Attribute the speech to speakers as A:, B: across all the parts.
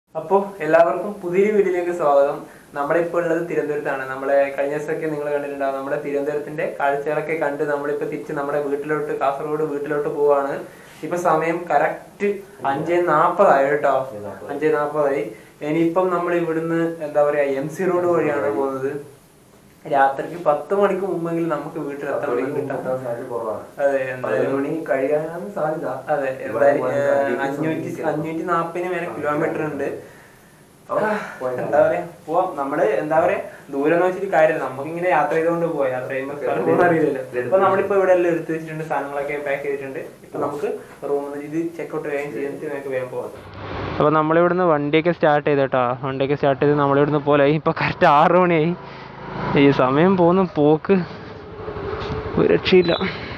A: അപ്പോൾ എല്ലാവർക്കും പുതിയൊരു വീഡിയോയിലേക്ക് സ്വാഗതം നമ്മളിപ്പോൾ ഉള്ളത് തിരുവനന്തപുരത്താണ് നമ്മളെ കഴിഞ്ഞ ദിവസമൊക്കെ നിങ്ങൾ കണ്ടിട്ടുണ്ടാവും നമ്മുടെ തിരുവനന്തപുരത്തിന്റെ കാഴ്ചകളൊക്കെ കണ്ട് നമ്മളിപ്പോൾ തിരിച്ച് നമ്മുടെ വീട്ടിലോട്ട് കാസർഗോഡ് വീട്ടിലോട്ട് പോവാണ് ഇപ്പൊ സമയം കറക്റ്റ് അഞ്ചേ നാപ്പതായി കേട്ടോ അഞ്ചേ നാപ്പതായി ഇനിയിപ്പം നമ്മൾ ഇവിടുന്ന് എന്താ പറയാ എം സി റോഡ് വഴിയാണ് പോകുന്നത് രാത്രിക്ക് പത്ത് മണിക്ക് മുമ്പെങ്കിലും നമുക്ക് വീട്ടിലെത്തണം കിട്ടാം അതെ എന്തായാലും
B: മണി കഴിയാനാണ് സാധ്യത
A: അതെ എന്തായാലും ഏഹ്, അഞ്ഞൂറ്റി അഞ്ഞൂറ്റി നാപ്പതിന് മേലെ കിലോമീറ്റർ ഉണ്ട് എന്താ പറയാ പോവാം നമ്മള് എന്താ പറയാ ദൂരം എന്ന് വെച്ചിട്ട് കാര്യമില്ല നമുക്ക് ഇങ്ങനെ യാത്ര ചെയ്തുകൊണ്ട് പോവാം യാത്ര ചെയ്യുമ്പോൾ സ്ഥലം പോകുന്ന അറിയില്ലല്ലോ ഇപ്പൊ നമ്മളിപ്പോ ഇവിടെ എല്ലാം എടുത്ത് വെച്ചിട്ടുണ്ട് സാധനങ്ങളൊക്കെ പാക്ക് ചെയ്തിട്ടുണ്ട് ഇപ്പൊ നമുക്ക് റൂമിൽ നിന്ന് ഇത് ചെക്കൗട്ട് വേഗം ചെയ്തിട്ട് നമുക്ക് വേഗം പോവാം അപ്പൊ നമ്മളിവിടുന്ന് വണ്ടിയൊക്കെ സ്റ്റാർട്ട് ചെയ്ത് കേട്ടോ വണ്ടിയൊക്കെ സ്റ്റാർട്ട് ചെയ്ത് നമ്മളിവിടുന്ന് പോലെ ഇപ്പൊ കറക്റ്റ് ആറ് മണിയായി ഈ സമയം പോകുന്ന പോക്ക് ഒരു രക്ഷയില്ല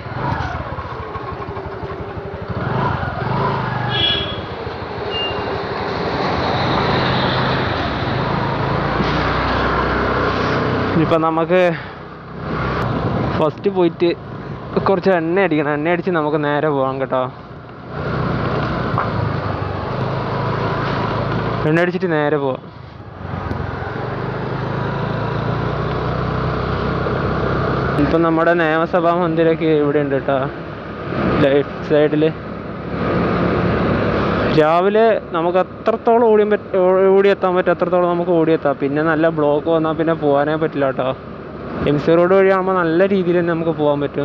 A: ഇനിയിപ്പോൾ നമുക്ക് ഫസ്റ്റ് പോയിട്ട് കുറച്ച് എണ്ണ അടിക്കണം എണ്ണ അടിച്ച് നമുക്ക് നേരെ പോകാം കേട്ടോ എണ്ണ അടിച്ചിട്ട് നേരെ പോവാം ഇപ്പം നമ്മുടെ നിയമസഭാ മന്ദിരമൊക്കെ ഇവിടെ ഉണ്ട് കേട്ടോ ലെഫ്റ്റ് സൈഡിൽ രാവിലെ നമുക്ക് എത്രത്തോളം ഓടിയാൻ പറ്റ ഓടിയെത്താൻ പറ്റും അത്രത്തോളം നമുക്ക് ഓടിയെത്താം പിന്നെ നല്ല ബ്ലോക്ക് വന്നാൽ പിന്നെ പോകാനേ പറ്റില്ല കേട്ടോ എം സി റോഡ് വഴിയാകുമ്പോൾ നല്ല രീതിയിൽ തന്നെ നമുക്ക് പോകാൻ പറ്റും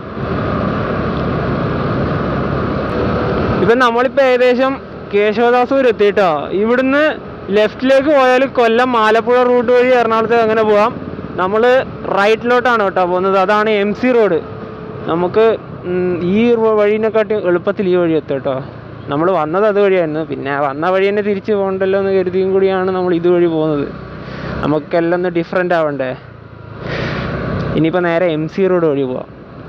A: ഇപ്പം നമ്മളിപ്പോൾ ഏകദേശം കേശവദാസൂർ എത്തിയിട്ടോ ഇവിടുന്ന് ലെഫ്റ്റിലേക്ക് പോയാൽ കൊല്ലം ആലപ്പുഴ റൂട്ട് വഴി എറണാകുളത്തേക്ക് അങ്ങനെ പോവാം നമ്മൾ റൈറ്റിലോട്ടാണ് കേട്ടോ പോകുന്നത് അതാണ് എം സി റോഡ് നമുക്ക് ഉം, ഈ റോ- വഴീനെക്കാട്ടി എളുപ്പത്തിൽ ഈ വഴി എത്തും കേട്ടോ നമ്മൾ വന്നത് അതുവഴിയായിരുന്നു പിന്നെ വന്ന വഴി തന്നെ തിരിച്ച് പോകണ്ടല്ലോ എന്ന് കരുതിയും കൂടിയാണ് നമ്മൾ ഇതുവഴി പോകുന്നത് നമുക്കെല്ലാം ഒന്ന് ഡിഫറെൻ്റ് ആവണ്ടേ ഇനിയിപ്പോൾ നേരെ എം സി റോഡ് വഴി പോവാം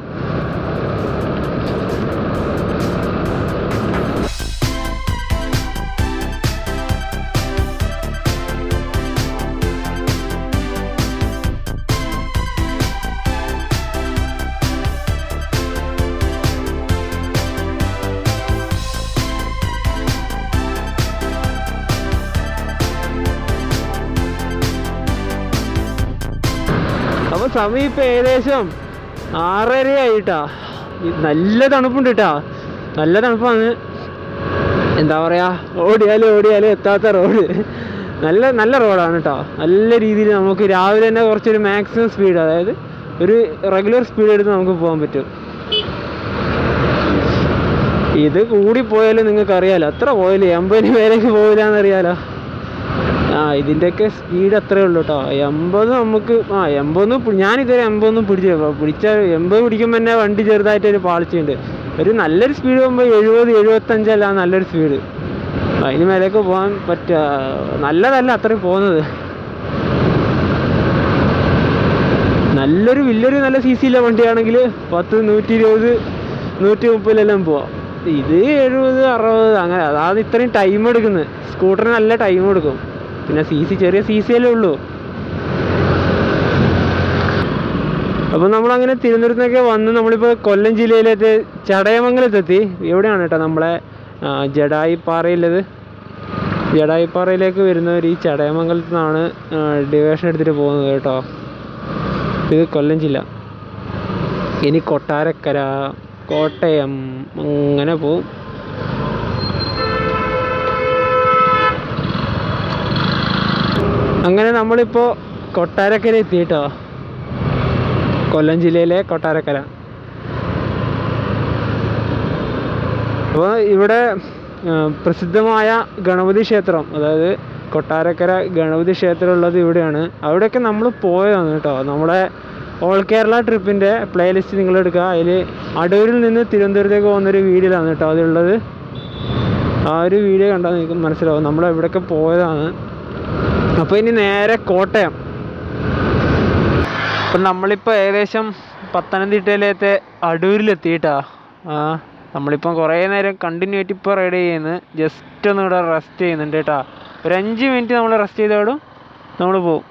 A: അപ്പോൾ സമയം ഇപ്പം ഏകദേശം ആറര ആയിട്ടാ ഇത് നല്ല തണുപ്പുണ്ട് കേട്ടാ നല്ല തണുപ്പാണ് എന്താ പറയാ ഓടിയാലും ഓടിയാലും എത്താത്ത റോഡ് നല്ല നല്ല റോഡാണ് കേട്ടോ നല്ല രീതിയിൽ നമുക്ക് രാവിലെ തന്നെ കുറച്ചൊരു മാക്സിമം സ്പീഡ് അതായത് ഒരു റെഗുലർ സ്പീഡ് എടുത്ത് നമുക്ക് പോകാൻ പറ്റും ഇത് കൂടി പോയാലും നിങ്ങൾക്ക് അറിയാലോ എത്ര പോയാലും എൺപതിന് മേലേക്ക് പോകില്ല എന്നറിയാലോ ആ ഇതിൻ്റെയൊക്കെ സ്പീഡ് അത്രേ ഉള്ളൂ കേട്ടോ എൺപത് നമുക്ക് ആ എൺപതൊന്നും പി- ഞാനിതുവരെ എൺപതൊന്നും പിടിച്ചു പിടിച്ച എൺപത് പിടിക്കുമ്പോൾ തന്നെ വണ്ടി ചെറുതായിട്ടൊരു പാളിച്ചുണ്ട് ഒരു നല്ലൊരു സ്പീഡ് പോകുമ്പോൾ എഴുപത് എഴുപത്തഞ്ചല്ല നല്ലൊരു സ്പീഡ് അതിന് മേലേക്ക് പോകാൻ പറ്റ നല്ലതല്ല അത്രയും പോകുന്നത് നല്ലൊരു വലിയൊരു നല്ല സി സി ഉള്ള വണ്ടിയാണെങ്കിൽ പത്ത് നൂറ്റി ഇരുപത് നൂറ്റി മുപ്പതിലെല്ലാം പോവാം ഇത് എഴുപത് അറുപത് അങ്ങനെ അതാണ് ഇത്രയും ടൈം എടുക്കുന്നത് സ്കൂട്ടറിന് നല്ല ടൈം എടുക്കും പിന്നെ സി സി ചെറിയ സി സി അല്ലേ ഉള്ളൂ അപ്പോൾ നമ്മളങ്ങനെ തിരുവനന്തപുരത്തൊക്കെ വന്ന് നമ്മളിപ്പോൾ കൊല്ലം ജില്ലയിലത്തെ ചടയമംഗലത്തെത്തി എവിടെയാണ് കേട്ടോ നമ്മളെ ആ, ജഡായിപ്പാറയുള്ളത് ജഡായിപ്പാറയിലേക്ക് വരുന്നവർ ഈ ചടയമംഗലത്ത് നിന്നാണ് ഡിവേഷൻ എടുത്തിട്ട് പോകുന്നത് കേട്ടോ ഇത് കൊല്ലം ജില്ല ഇനി കൊട്ടാരക്കര കോട്ടയം അങ്ങനെ പോവും അങ്ങനെ നമ്മളിപ്പോൾ കൊട്ടാരക്കര എത്തി കേട്ടോ കൊല്ലം ജില്ലയിലെ കൊട്ടാരക്കര അപ്പോൾ ഇവിടെ ആ, പ്രസിദ്ധമായ ഗണപതി ക്ഷേത്രം അതായത് കൊട്ടാരക്കര ഗണപതി ക്ഷേത്രം ഉള്ളത് ഇവിടെയാണ് അവിടെയൊക്കെ നമ്മൾ പോയതാണ് കേട്ടോ നമ്മുടെ ഓൾ കേരള ട്രിപ്പിൻ്റെ പ്ലേലിസ്റ്റ് നിങ്ങൾ എടുക്കുക അതിൽ അടൂരിൽ നിന്ന് തിരുവനന്തപുരത്തേക്ക് പോകുന്നൊരു വീഡിയോയിലാണ് കേട്ടോ അതുള്ളത് ആ ഒരു വീഡിയോ കണ്ടാൽ നിങ്ങൾക്ക് മനസ്സിലാവും നമ്മൾ എവിടെയൊക്കെ പോയതാണ് അപ്പോൾ ഇനി നേരെ കോട്ടയം അപ്പം നമ്മളിപ്പോൾ ഏകദേശം പത്തനംതിട്ടയിലത്തെ അടൂരിലെത്തിയിട്ടാ ആ നമ്മളിപ്പം കുറേ നേരം കണ്ടിന്യൂ ആയിട്ട് ഇപ്പോൾ റൈഡ് ചെയ്യുന്നത് ജസ്റ്റ് ഒന്ന് ഇവിടെ റെസ്റ്റ് ചെയ്യുന്നുണ്ട് കേട്ടോ ഒരു അഞ്ച് മിനിറ്റ് നമ്മൾ റെസ്റ്റ് ചെയ്തോടും നമ്മൾ പോവും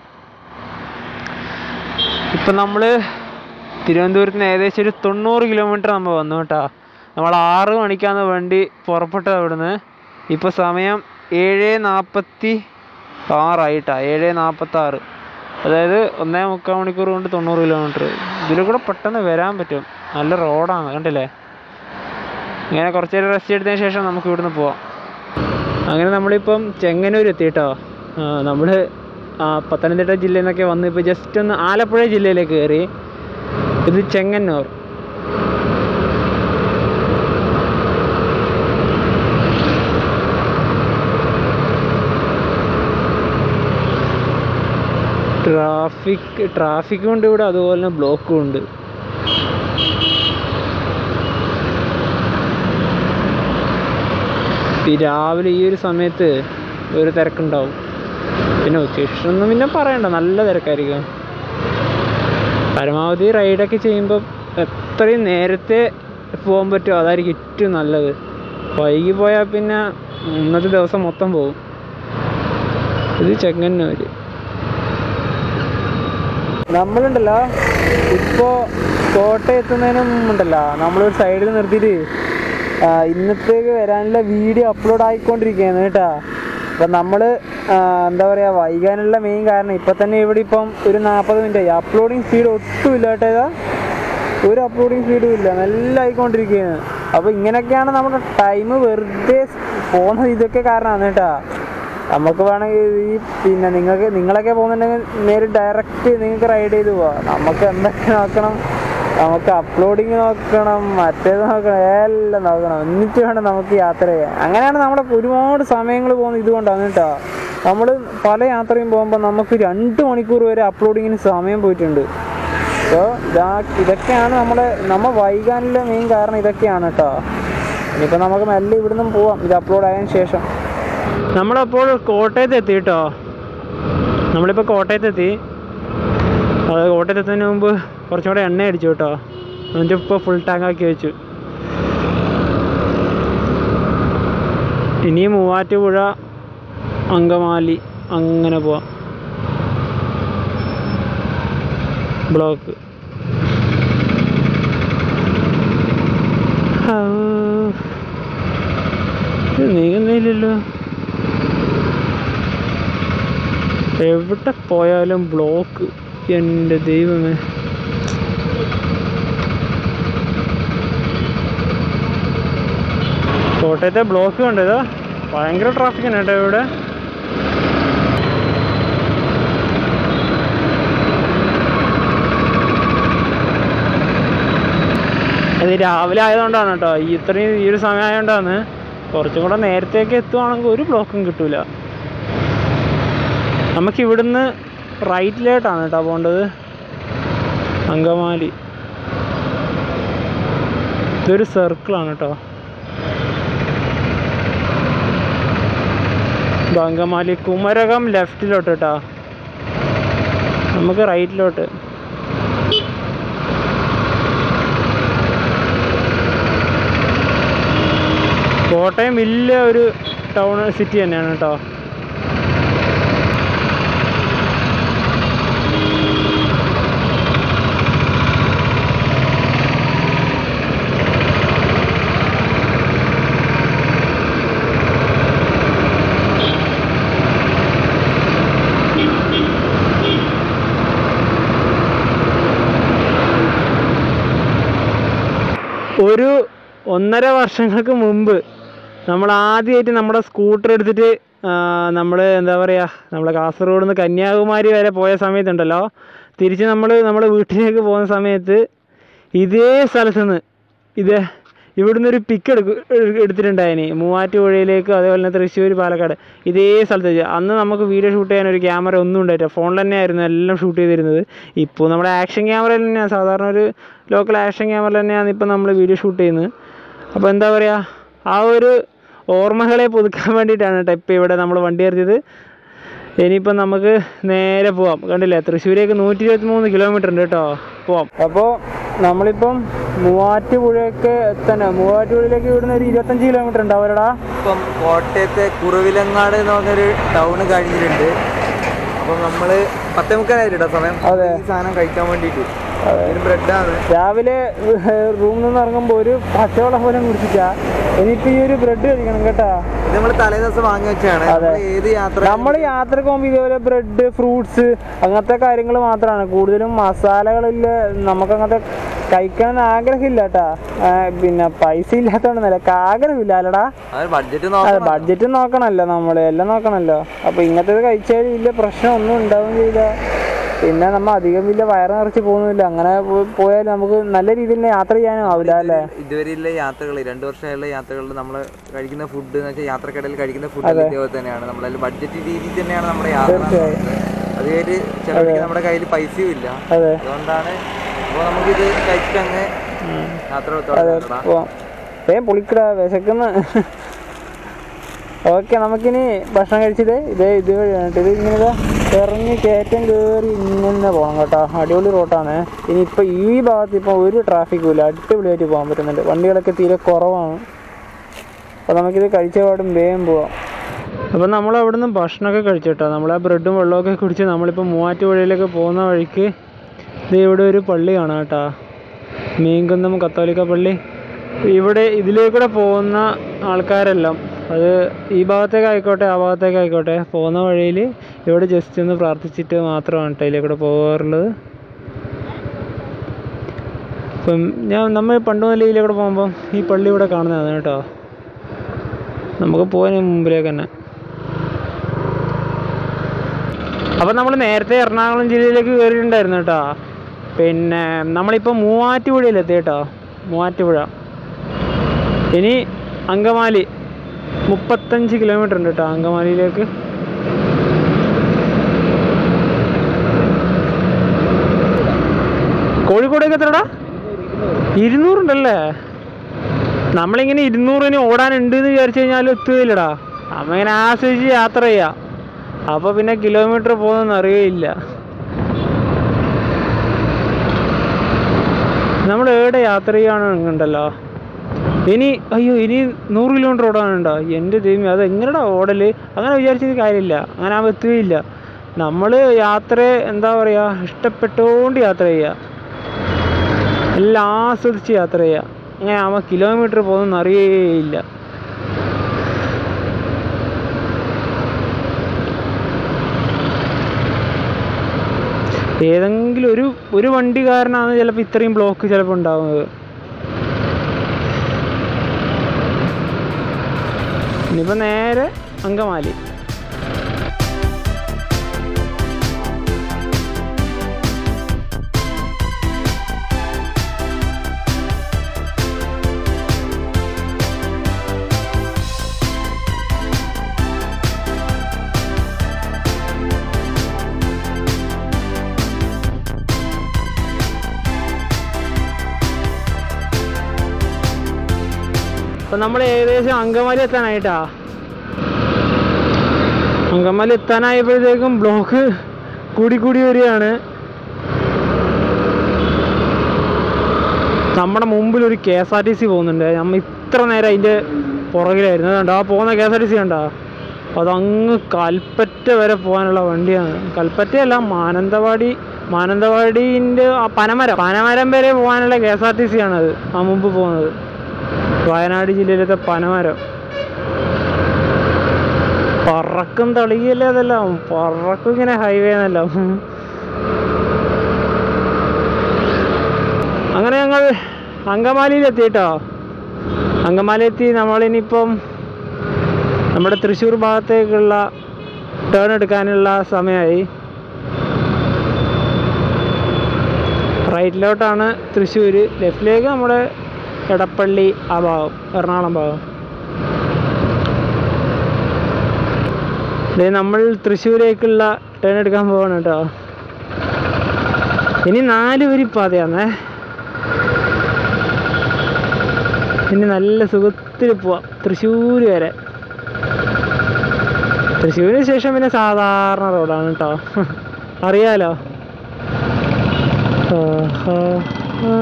A: ഇപ്പം നമ്മൾ തിരുവനന്തപുരത്ത് നിന്ന് ഏകദേശം ഒരു തൊണ്ണൂറ് കിലോമീറ്റർ നമ്മൾ വന്നു കേട്ടോ നമ്മൾ ആറ് മണിക്കാണ് വണ്ടി പുറപ്പെട്ടത് അവിടുന്ന് ഇപ്പോൾ സമയം ഏഴ് നാൽപ്പത്തി ആറായിട്ടാ ഏഴ് നാൽപ്പത്തി ആറ് അതായത് ഒന്നേ മുക്കാൽ മണിക്കൂർ കൊണ്ട് തൊണ്ണൂറ് കിലോമീറ്റർ ഇതിൽ കൂടെ പെട്ടെന്ന് വരാൻ പറ്റും നല്ല റോഡാണ് കണ്ടില്ലേ ഇങ്ങനെ കുറച്ച് നേരം റെസ്റ്റ് എടുത്തതിന് ശേഷം നമുക്ക് ഇവിടുന്ന് പോവാം അങ്ങനെ നമ്മളിപ്പം ചെങ്ങന്നൂർ എത്തിയിട്ടോ നമ്മൾ പത്തനംതിട്ട ജില്ലയിൽ നിന്നൊക്കെ വന്ന് ഇപ്പോൾ ജസ്റ്റ് ഒന്ന് ആലപ്പുഴ ജില്ലയിലേക്ക് കയറി ഇത് ചെങ്ങന്നൂർ ട്രാഫിക് ട്രാഫിക്കും ഉണ്ട് ഇവിടെ അതുപോലെ തന്നെ ബ്ലോക്കും ഉണ്ട് ഈ രാവിലെ ഈ ഒരു സമയത്ത് ഒരു തിരക്കുണ്ടാവും പിന്നെ ഉച്ചയ്ക്കൊന്നും പിന്നെ പറയണ്ട നല്ല തിരക്കായിരിക്കും പരമാവധി റൈഡൊക്കെ ചെയ്യുമ്പോൾ എത്രയും നേരത്തെ പോകാൻ പറ്റുമോ അതായിരിക്കും ഏറ്റവും നല്ലത് വൈകി പോയാൽ പിന്നെ ഇന്നത്തെ ദിവസം മൊത്തം പോകും ഇത് ചെങ്ങന്നൂർ നമ്മളുണ്ടല്ലോ ഇപ്പോൾ കോട്ടയം എത്തുന്നതിന് മുമ്പുണ്ടല്ലോ നമ്മളൊരു സൈഡിൽ നിർത്തിയിട്ട് ആ, ഇന്നത്തേക്ക് വരാനുള്ള വീഡിയോ അപ്ലോഡ് ആയിക്കൊണ്ടിരിക്കുകയാണ് കേട്ടാ അപ്പം നമ്മൾ എന്താ പറയുക വൈകാനുള്ള മെയിൻ കാരണം ഇപ്പം തന്നെ ഇവിടെ ഇപ്പം ഒരു നാൽപ്പത് മിനിറ്റ് ആയി അപ്ലോഡിങ് സ്പീഡ് ഒട്ടും ഇല്ല കേട്ടോ ഇതാ ഒരു അപ്ലോഡിങ് സ്പീഡും ഇല്ല നല്ല ആയിക്കൊണ്ടിരിക്കുകയാണ് അപ്പോൾ ഇങ്ങനെയൊക്കെയാണ് നമ്മുടെ ടൈം വെറുതെ പോകുന്നത് ഇതൊക്കെ കാരണമാണ് കേട്ടാ നമുക്ക് വേണമെങ്കിൽ ഈ പിന്നെ നിങ്ങൾക്ക് നിങ്ങളൊക്കെ പോകുന്നുണ്ടെങ്കിൽ നേരെ ഡയറക്റ്റ് നിങ്ങൾക്ക് റൈഡ് ചെയ്ത് പോവാം നമുക്ക് എന്തൊക്കെ നോക്കണം നമുക്ക് അപ്ലോഡിങ് നോക്കണം മറ്റേത് നോക്കണം എല്ലാം നോക്കണം എന്നിട്ട് വേണം നമുക്ക് യാത്ര ചെയ്യാൻ അങ്ങനെയാണ് നമ്മുടെ ഒരുപാട് സമയങ്ങൾ പോകുന്നത് ഇതുകൊണ്ടാണ് കേട്ടോ നമ്മൾ പല യാത്രയും പോകുമ്പോൾ നമുക്ക് രണ്ട് മണിക്കൂർ വരെ അപ്ലോഡിങ്ങിന് സമയം പോയിട്ടുണ്ട് അപ്പോൾ ഇതാ ഇതൊക്കെയാണ് നമ്മുടെ നമ്മൾ വൈകാനുള്ള മെയിൻ കാരണം ഇതൊക്കെയാണ് കേട്ടോ ഇനിയിപ്പോൾ നമുക്ക് മെല്ലെ ഇവിടുന്ന് പോവാം ഇത് അപ്ലോഡ് ആയതിനു ശേഷം നമ്മളപ്പോൾ കോട്ടയത്ത് എത്തി കേട്ടോ നമ്മളിപ്പോൾ കോട്ടയത്ത് എത്തി അത് കോട്ടയത്ത് എത്തുന്നതിന് മുമ്പ് കുറച്ചും കൂടെ എണ്ണ അടിച്ചു കേട്ടോ എന്നിട്ട് ഇപ്പോൾ ഫുൾ ടാങ്ക് ആക്കി വെച്ചു ഇനി മൂവാറ്റുപുഴ അങ്കമാലി അങ്ങനെ പോവാം ബ്ലോക്ക് ഇത് നീങ്ങുന്നില്ലല്ലോ എവിടെ പോയാലും ബ്ലോക്ക് എൻ്റെ ദൈവമേ കോട്ടയത്തെ ബ്ലോക്ക് കണ്ടത് ഭയങ്കര ട്രാഫിക്കാണ് കേട്ടോ ഇവിടെ അത് രാവിലെ ആയതുകൊണ്ടാണ് കേട്ടോ ഈ ഇത്രയും ഈ ഒരു സമയം ആയതുകൊണ്ടാണ് കുറച്ചും കൂടെ നേരത്തേക്ക് എത്തുവാണെങ്കിൽ ഒരു ബ്ലോക്കും കിട്ടൂല നമുക്ക് ഇവിടുന്ന് റൈറ്റിലോട്ടാണ് കേട്ടോ പോകേണ്ടത് അങ്കമാലി ഇതൊരു സർക്കിളാണ് കേട്ടോ ഇത് അങ്കമാലി കുമരകം ലെഫ്റ്റിലോട്ട് കേട്ടോ നമുക്ക് റൈറ്റിലോട്ട് കോട്ടയം വലിയ ഒരു ടൗൺ സിറ്റി തന്നെയാണ് കേട്ടോ ഒരു ഒന്നര വർഷങ്ങൾക്ക് മുമ്പ് നമ്മൾ ആദ്യമായിട്ട് നമ്മുടെ സ്കൂട്ടർ എടുത്തിട്ട് നമ്മൾ എന്താ പറയുക നമ്മൾ കാസർഗോഡ് നിന്ന് കന്യാകുമാരി വരെ പോയ സമയത്തുണ്ടല്ലോ തിരിച്ച് നമ്മൾ നമ്മുടെ വീട്ടിലേക്ക് പോകുന്ന സമയത്ത് ഇതേ സ്ഥലത്ത് നിന്ന് ഇത് ഇവിടുന്ന് ഒരു പിക്ക് എടുക്ക എടുത്തിട്ടുണ്ടായിനി മൂവാറ്റുപുഴയിലേക്ക് അതേപോലെ തന്നെ തൃശ്ശൂർ പാലക്കാട് ഇതേ സ്ഥലത്ത് വെച്ച് അന്ന് നമുക്ക് വീഡിയോ ഷൂട്ട് ചെയ്യാൻ ഒരു ക്യാമറ ഒന്നും ഉണ്ടായിട്ടില്ല ഫോണിൽ തന്നെയായിരുന്നു എല്ലാം ഷൂട്ട് ചെയ്തിരുന്നത് ഇപ്പോൾ നമ്മുടെ ആക്ഷൻ ക്യാമറ തന്നെയാണ് സാധാരണ ഒരു ലോക്കൽ ആക്ഷൻ ക്യാമറ തന്നെയാണ് ഇപ്പോൾ നമ്മൾ വീഡിയോ ഷൂട്ട് ചെയ്യുന്നത് അപ്പോൾ എന്താ പറയുക ആ ഒരു ഓർമ്മകളെ പുതുക്കാൻ വേണ്ടിയിട്ടാണ് കേട്ടോ ഇപ്പോൾ ഇവിടെ നമ്മൾ വണ്ടി നിർത്തിയത് ഇനിയിപ്പം നമുക്ക് നേരെ പോവാം കണ്ടില്ലേ തൃശ്ശൂരേക്ക് നൂറ്റി ഇരുപത്തി മൂന്ന് കിലോമീറ്റർ ഉണ്ട് കേട്ടോ പോവാം അപ്പോൾ നമ്മളിപ്പം മൂവാറ്റുപുഴയൊക്കെ എത്തന്നെ മൂവാറ്റുപുഴയിലേക്ക് ഇവിടുന്ന് ഒരു ഇരുപത്തഞ്ച് കിലോമീറ്റർ ഉണ്ടാവുമല്ലടാ
B: ഇപ്പം കോട്ടയത്തെ കുറവിലങ്ങാട് എന്ന് പറഞ്ഞൊരു ടൗൺ കഴിഞ്ഞിട്ടുണ്ട് അപ്പം നമ്മള് പത്തേ മുക്കാലായിട്ടോ സമയം
A: അതെ.
B: ഈ സാധനം കഴിക്കാൻ വേണ്ടിയിട്ട് ഒരു ബ്രെഡാണ്
A: രാവിലെ റൂമിൽ നിന്ന് ഇറങ്ങുമ്പോൾ ഒരു പച്ചവെള്ളം പോലും കുടിച്ചിട്ടാ ഇനിയിപ്പോ ഈ ഒരു ബ്രെഡ് കഴിക്കണം കേട്ടാ
B: ഇത് നമ്മൾ തലേ ദിവസം വാങ്ങി വെച്ചാണ്
A: അതെ.
B: നമ്മള് ഏത് യാത്ര
A: നമ്മൾ യാത്രക്ക് പോകുമ്പോൾ ഇതേപോലെ ബ്രെഡ് ഫ്രൂട്ട്സ് അങ്ങനത്തെ കാര്യങ്ങൾ മാത്രമാണ് കൂടുതലും മസാലകളില്ല നമുക്ക് അങ്ങനത്തെ കഴിക്കണം ആഗ്രഹമില്ല കേട്ടാ പിന്നെ പൈസ ഇല്ലാത്തതുകൊണ്ട് നിലക്ക് ആഗ്രഹമില്ല അല്ലടാ
B: അത് ബഡ്ജറ്റ്
A: അതെ
B: നോക്കണം
A: ബഡ്ജറ്റ് നോക്കണല്ലോ നമ്മൾ എല്ലാം നോക്കണല്ലോ അപ്പൊ ഇങ്ങനത്തെ കഴിച്ചാൽ വലിയ പ്രശ്നം ഒന്നും ഉണ്ടാവും ചെയ്യില്ല പിന്നെ നമ്മ അധികം വലിയ വയറ് നിറച്ച് പോകുന്നില്ല അങ്ങനെ പോ- പോയാൽ നമുക്ക് നല്ല രീതിയിൽ തന്നെ യാത്ര ചെയ്യാനും ആവില്ല അല്ലേ
B: ഇതുവരെയുള്ള യാത്രകൾ രണ്ടു വർഷമായുള്ള യാത്രകളിൽ നമ്മൾ കഴിക്കുന്ന ഫുഡ് എന്ന് വെച്ചാൽ യാത്രക്കിടയിൽ കഴിക്കുന്ന ഫുഡ് ഇതേപോലെ തന്നെയാണ് നമ്മളതിൽ ബഡ്ജറ്റ് രീതിയിൽ തന്നെയാണ് നമ്മുടെ യാത്ര അത് കഴിഞ്ഞ് ചിലവർക്ക് നമ്മുടെ കയ്യിൽ പൈസയും ഇല്ല
A: അതെ
B: അതുകൊണ്ടാണ് അപ്പോൾ നമുക്കിത് കഴിച്ചിട്ട് അങ്ങ് യാത്ര തുടങ്ങാം
A: പോവാം ഏ പൊളിക്കടാ വിശക്കുന്ന ഓക്കെ നമുക്കിനി ഭക്ഷണം കഴിച്ചത് ഇതേ ഇത് വഴിയാണ് കേട്ടോ. ഇത് ഇങ്ങനെ ഇതാ ഇറങ്ങി കയറ്റം കയറി ഇങ്ങനെ പോകണം കേട്ടോ അടിപൊളി റോട്ടാണ് ഇനിയിപ്പോൾ ഈ ഭാഗത്ത് ഇപ്പോൾ ഒരു ട്രാഫിക്കും ഇല്ല അടിപൊളിയായിട്ട് പോകാൻ പറ്റുന്നുണ്ട് വണ്ടികളൊക്കെ തീരെ കുറവാണ് അപ്പോൾ നമുക്കിത് കഴിച്ച പാടും വേഗം പോവാം അപ്പോൾ നമ്മൾ അവിടെ നിന്ന് ഭക്ഷണമൊക്കെ കഴിച്ചു കേട്ടോ നമ്മൾ ആ ബ്രെഡും വെള്ളമൊക്കെ കുടിച്ച് നമ്മളിപ്പോൾ മൂവാറ്റുപുഴയിലേക്ക് പോകുന്ന വഴിക്ക് ഇത് ഇവിടെ ഒരു പള്ളി കാണാം കേട്ടോ മീൻകുന്നം കത്തോലിക്ക പള്ളി ഇവിടെ ഇതിലേക്കൂടെ പോകുന്ന ആൾക്കാരെല്ലാം അത് ഈ ഭാഗത്തേക്ക് ആയിക്കോട്ടെ ആ ഭാഗത്തേക്ക് ആയിക്കോട്ടെ പോകുന്ന വഴിയിൽ ഇവിടെ ജസ്റ്റ് ഒന്ന് പ്രാർത്ഥിച്ചിട്ട് മാത്രമാണ് കേട്ടോ ഇതിലേക്കൂടെ പോകാറുള്ളത് ഇപ്പം ഞാൻ നമ്മൾ പണ്ട് മുതൽ ഇതിലേക്കൂടെ പോകുമ്പം ഈ പള്ളി ഇവിടെ കാണുന്നതാണ് കേട്ടോ നമുക്ക് പോകാൻ മുമ്പിലേക്ക് തന്നെ അപ്പം നമ്മൾ നേരത്തെ എറണാകുളം ജില്ലയിലേക്ക് കയറിയിട്ടുണ്ടായിരുന്നു കേട്ടോ പിന്നെ നമ്മളിപ്പോൾ മൂവാറ്റുപുഴയിലെത്തി കേട്ടോ മൂവാറ്റുപുഴ ഇനി അങ്കമാലി മുപ്പത്തഞ്ച് കിലോമീറ്റർ ഉണ്ട് കേട്ടോ അങ്കമാലിയിലേക്ക് കോഴിക്കോടേക്ക് എത്രടാ ഇരുന്നൂറുണ്ടല്ലേ നമ്മളിങ്ങനെ ഇരുന്നൂറിന് ഓടാനുണ്ട് എന്ന് വിചാരിച്ചു കഴിഞ്ഞാൽ എത്തുകയില്ലടാ നമ്മ ഇങ്ങനെ ആസ്വദിച്ച് യാത്ര ചെയ്യാം അപ്പോൾ പിന്നെ കിലോമീറ്റർ പോകുന്നതെന്ന് അറിയുകയില്ല നമ്മൾ എവിടെ യാത്ര ചെയ്യുകയാണെന്നുണ്ടല്ലോ ഇനി അയ്യോ ഇനി നൂറ് കിലോമീറ്റർ ഓടാനുണ്ടോ എൻ്റെ ദൈവം അത് എങ്ങനെയാ ഓടല് അങ്ങനെ വിചാരിച്ചിട്ട് കാര്യമില്ല അങ്ങനെ ആവുമ്പോൾ എത്തുകയില്ല നമ്മൾ യാത്ര എന്താ പറയുക ഇഷ്ടപ്പെട്ടുകൊണ്ട് യാത്ര ചെയ്യുക എല്ലാം ആസ്വദിച്ച് യാത്ര ചെയ്യുക അങ്ങനെ ആവുമ്പോൾ കിലോമീറ്റർ പോകുന്നതെന്ന് അറിയുകയില്ല ഏതെങ്കിലും ഒരു ഒരു വണ്ടി കാരനാണ് ചിലപ്പോൾ ഇത്രയും ബ്ലോക്ക് ചിലപ്പോൾ ഉണ്ടാവുന്നത് ഇനിയിപ്പോൾ നേരെ അങ്കമാലി അപ്പം നമ്മൾ ഏകദേശം അങ്കമാലി എത്താനായിട്ടാ അങ്കമാലി എത്താനായപ്പോഴത്തേക്കും ബ്ലോക്ക് കൂടി കൂടി വരികയാണ് നമ്മുടെ മുമ്പിൽ ഒരു K S R T C പോകുന്നുണ്ട് നമ്മൾ ഇത്ര നേരം അതിൻ്റെ പുറകിലായിരുന്നു അതുകൊണ്ട് ആ പോകുന്ന K S R T C കണ്ടോ അതങ്ങ് കൽപ്പറ്റ വരെ പോകാനുള്ള വണ്ടിയാണ് കൽപ്പറ്റയല്ല മാനന്തവാടി മാനന്തവാടീൻ്റെ ആ പനമരം പനമരം വരെ പോകാനുള്ള K S R T C ആണത് ആ മുമ്പ് പോകുന്നത് വയനാട് ജില്ലയിലത്തെ പനമരം പറക്കും തളികയല്ലേ അതെല്ലാം പറക്കും ഇങ്ങനെ ഹൈവേ എന്നെല്ലാം അങ്ങനെ ഞങ്ങൾ അങ്കമാലിയിൽ എത്തിയിട്ടോ അങ്കമാലി എത്തി നമ്മളിനിയിപ്പം നമ്മുടെ തൃശ്ശൂർ ഭാഗത്തേക്കുള്ള ടേൺ എടുക്കാനുള്ള സമയമായി റൈറ്റിലോട്ടാണ് തൃശ്ശൂർ ലെഫ്റ്റിലേക്ക് നമ്മുടെ എടപ്പള്ളി ആ ഭാഗം എറണാകുളം ഭാഗം ദേ നമ്മൾ തൃശ്ശൂരേക്കുള്ള ടേൺ എടുക്കാൻ പോവാണ് കേട്ടോ ഇനി നാല് വരി പാതയാണേ ഇനി നല്ല സുഖത്തിൽ പോവാം തൃശ്ശൂർ വരെ തൃശ്ശൂരിന് ശേഷം പിന്നെ സാധാരണ റോഡാണ് കേട്ടോ അറിയാലോ ആഹാ, ആ.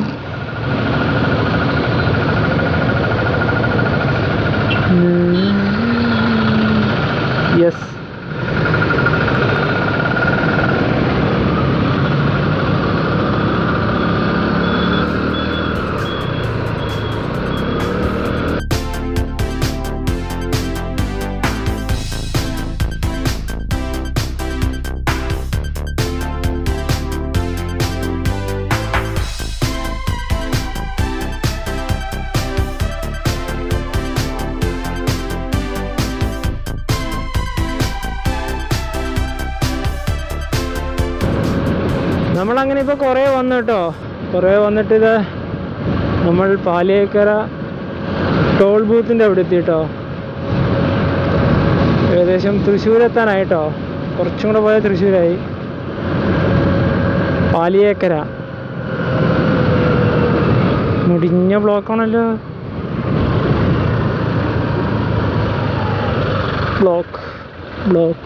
A: യെസ്
C: നമ്മളങ്ങനെ ഇപ്പോൾ കുറേ വന്നു കേട്ടോ കുറേ വന്നിട്ട് ഇത് നമ്മൾ പാലിയേക്കര ടോൾ ബൂത്തിൻ്റെ അവിടെ എത്തി കേട്ടോ ഏകദേശം തൃശ്ശൂർ എത്താനായിട്ടോ കുറച്ചും കൂടെ പോയാൽ തൃശ്ശൂരായി പാലിയേക്കര മുടിഞ്ഞ ബ്ലോക്കാണല്ലോ ബ്ലോക്ക് ബ്ലോക്ക്